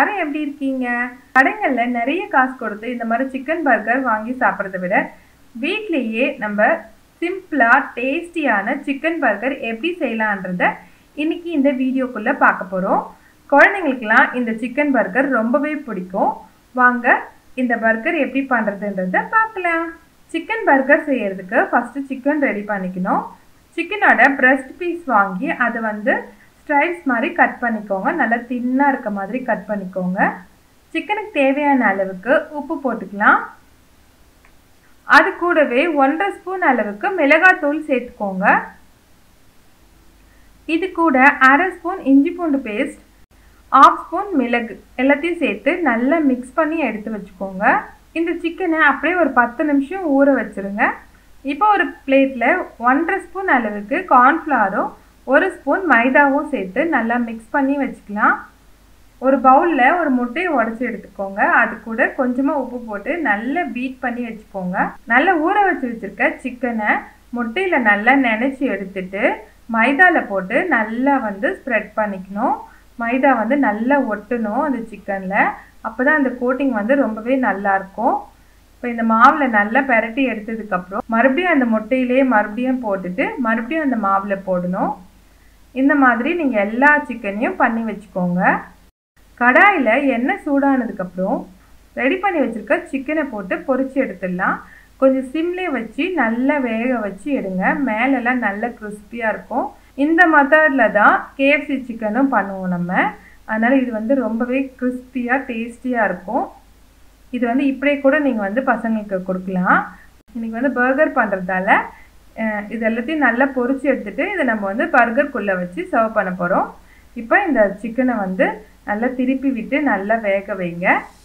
எல்லாரும் எப்படி இருக்கீங்க கடைகள்ல நிறைய காசு கொடுத்து இந்த மாதிரி சிக்கன் பர்கர் வாங்கி சாப்பிட்றத விட வீட்லேயே நம்ம சிம்பிளா டேஸ்டியான சிக்கன் பர்கர் எப்படி செய்யலான்றத இன்னைக்கு இந்த வீடியோக்குள்ள பார்க்க போறோம் குழந்தைங்களுக்குலாம் இந்த சிக்கன் பர்கர் ரொம்பவே பிடிக்கும் வாங்க இந்த பர்கர் எப்படி பண்றதுன்றத பார்க்கலாம் சிக்கன் பர்கர் செய்யறதுக்கு ஃபர்ஸ்ட் சிக்கன் ரெடி பண்ணிக்கணும் சிக்கனோட பிரஸ்ட் பீஸ் வாங்கி அதை வந்து ஸ்ட்ரைப்ஸ் மாதிரி கட் பண்ணிக்கோங்க நல்லா தின்னாக இருக்க மாதிரி கட் பண்ணிக்கோங்க சிக்கனுக்கு தேவையான அளவுக்கு உப்பு போட்டுக்கலாம் அது கூடவே ஒன்றரை ஸ்பூன் அளவுக்கு மிளகாத்தூள் சேர்த்துக்கோங்க இது கூட அரை ஸ்பூன் இஞ்சி பூண்டு பேஸ்ட் ஆஃப் ஸ்பூன் மிளகு எல்லாத்தையும் சேர்த்து நல்லா மிக்ஸ் பண்ணி எடுத்து வச்சுக்கோங்க இந்த சிக்கனை அப்படியே ஒரு பத்து நிமிஷம் ஊற வச்சுருங்க இப்போ ஒரு பிளேட்டில் ஒன்றரை ஸ்பூன் அளவுக்கு கார்ன்ஃப்ளவரும் ஒரு ஸ்பூன் மைதாவும் சேர்த்து நல்லா மிக்ஸ் பண்ணி வச்சுக்கலாம் ஒரு பவுலில் ஒரு முட்டையை உடச்சி எடுத்துக்கோங்க அது கூட கொஞ்சமாக உப்பு போட்டு நல்லா பீட் பண்ணி வச்சுக்கோங்க நல்லா ஊற வச்சு வச்சுருக்க சிக்கனை முட்டையில் நல்லா நினச்சி எடுத்துட்டு மைதாவில் போட்டு நல்லா வந்து ஸ்ப்ரெட் பண்ணிக்கணும் மைதா வந்து நல்லா ஒட்டணும் அந்த சிக்கனில் அப்போ தான் அந்த கோட்டிங் வந்து ரொம்பவே நல்லாயிருக்கும் இப்போ இந்த மாவில் நல்லா பெரட்டி எடுத்ததுக்கப்புறம் மறுபடியும் அந்த முட்டையிலே மறுபடியும் போட்டுட்டு மறுபடியும் அந்த மாவில் போடணும் இந்த மாதிரி நீங்கள் எல்லா சிக்கனையும் பண்ணி வச்சுக்கோங்க கடாயில் எண்ணெய் சூடானதுக்கப்புறம் ரெடி பண்ணி வச்சுருக்க சிக்கனை போட்டு பொரிச்சு எடுத்துடலாம் கொஞ்சம் சிம்லே வச்சு நல்லா வேக வச்சு எடுங்க மேலெல்லாம் நல்ல கிறிஸ்பியாக இருக்கும் இந்த மெத்தடில் தான் கேஎஃப்சி சிக்கனும் பண்ணுவோம் நம்ம அதனால் இது வந்து ரொம்பவே கிறிஸ்பியாக டேஸ்டியாக இருக்கும் இது வந்து இப்படியே கூட நீங்கள் வந்து பசங்களுக்கு கொடுக்கலாம் இன்றைக்கி வந்து பர்கர் பண்ணுறதால இது எல்லாத்தையும் நல்லா பொரிச்சு எடுத்துகிட்டு இதை நம்ம வந்து பர்கர்க்குள்ளே வச்சு சர்வ் பண்ண போகிறோம் இப்போ இந்த சிக்கனை வந்து நல்லா திருப்பி விட்டு நல்லா வேக வைங்க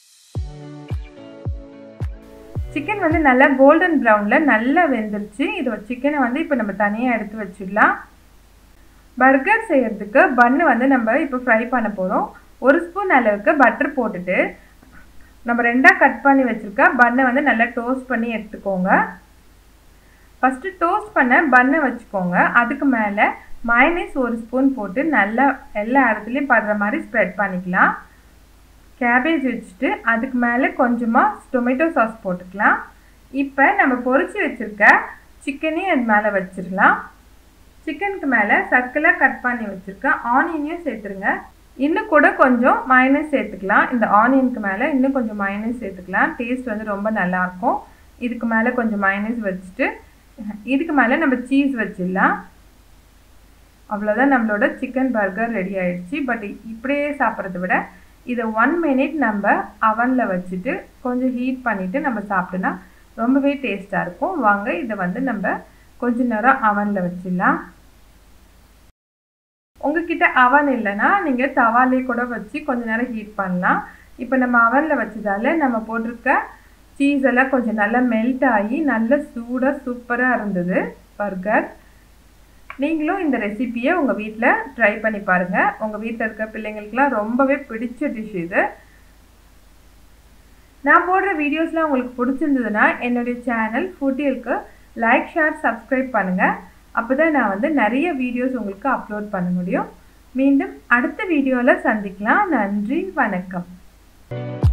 சிக்கன் வந்து நல்லா கோல்டன் ப்ரௌனில் நல்லா வெந்துருச்சு இது சிக்கனை வந்து இப்போ நம்ம தனியாக எடுத்து வச்சிடலாம் பர்கர் செய்கிறதுக்கு பன்னு வந்து நம்ம இப்போ ஃப்ரை பண்ண போகிறோம் ஒரு ஸ்பூன் அளவுக்கு பட்டர் போட்டுட்டு நம்ம ரெண்டாக கட் பண்ணி வச்சுருக்க பன்னை வந்து நல்லா டோஸ்ட் பண்ணி எடுத்துக்கோங்க ஃபஸ்ட்டு டோஸ்ட் பண்ண பன்னை வச்சுக்கோங்க அதுக்கு மேலே மயனீஸ் ஒரு ஸ்பூன் போட்டு நல்லா எல்லா இடத்துலையும் படுற மாதிரி ஸ்ப்ரெட் பண்ணிக்கலாம் கேபேஜ் வச்சுட்டு அதுக்கு மேலே கொஞ்சமாக டொமேட்டோ சாஸ் போட்டுக்கலாம் இப்போ நம்ம பொரிச்சு வச்சுருக்க சிக்கனையும் அது மேலே வச்சிடலாம் சிக்கனுக்கு மேலே சர்க்கிளாக கட் பண்ணி வச்சுருக்க ஆனியனையும் சேர்த்துருங்க இன்னும் கூட கொஞ்சம் மயனஸ் சேர்த்துக்கலாம் இந்த ஆனியனுக்கு மேலே இன்னும் கொஞ்சம் மயனஸ் சேர்த்துக்கலாம் டேஸ்ட் வந்து ரொம்ப நல்லாயிருக்கும் இதுக்கு மேலே கொஞ்சம் மயனஸ் வச்சுட்டு இதுக்கு மேலே நம்ம சீஸ் வச்சிடலாம் அவ்வளோதான் நம்மளோட சிக்கன் பர்கர் ரெடி ஆயிடுச்சு பட் இப்படியே சாப்பிட்றத விட இதை ஒன் மினிட் நம்ம அவனில் வச்சுட்டு கொஞ்சம் ஹீட் பண்ணிவிட்டு நம்ம சாப்பிட்டோன்னா ரொம்பவே டேஸ்ட்டாக இருக்கும் வாங்க இதை வந்து நம்ம கொஞ்ச நேரம் அவனில் வச்சிடலாம் உங்ககிட்ட அவன் இல்லைன்னா நீங்கள் தவாலே கூட வச்சு கொஞ்ச நேரம் ஹீட் பண்ணலாம் இப்போ நம்ம அவனில் வச்சதால நம்ம போட்டிருக்க சீஸ் எல்லாம் கொஞ்சம் நல்லா மெல்ட் ஆகி நல்ல சூடாக சூப்பராக இருந்தது பர்கர் நீங்களும் இந்த ரெசிப்பியை உங்கள் வீட்டில் ட்ரை பண்ணி பாருங்கள் உங்கள் வீட்டில் இருக்க பிள்ளைங்களுக்குலாம் ரொம்பவே பிடிச்ச டிஷ் இது நான் போடுற வீடியோஸ்லாம் உங்களுக்கு பிடிச்சிருந்ததுன்னா என்னுடைய சேனல் ஃபுட்டியலுக்கு லைக் ஷேர் சப்ஸ்கிரைப் பண்ணுங்கள் அப்போ தான் நான் வந்து நிறைய வீடியோஸ் உங்களுக்கு அப்லோட் பண்ண முடியும் மீண்டும் அடுத்த வீடியோவில் சந்திக்கலாம் நன்றி வணக்கம்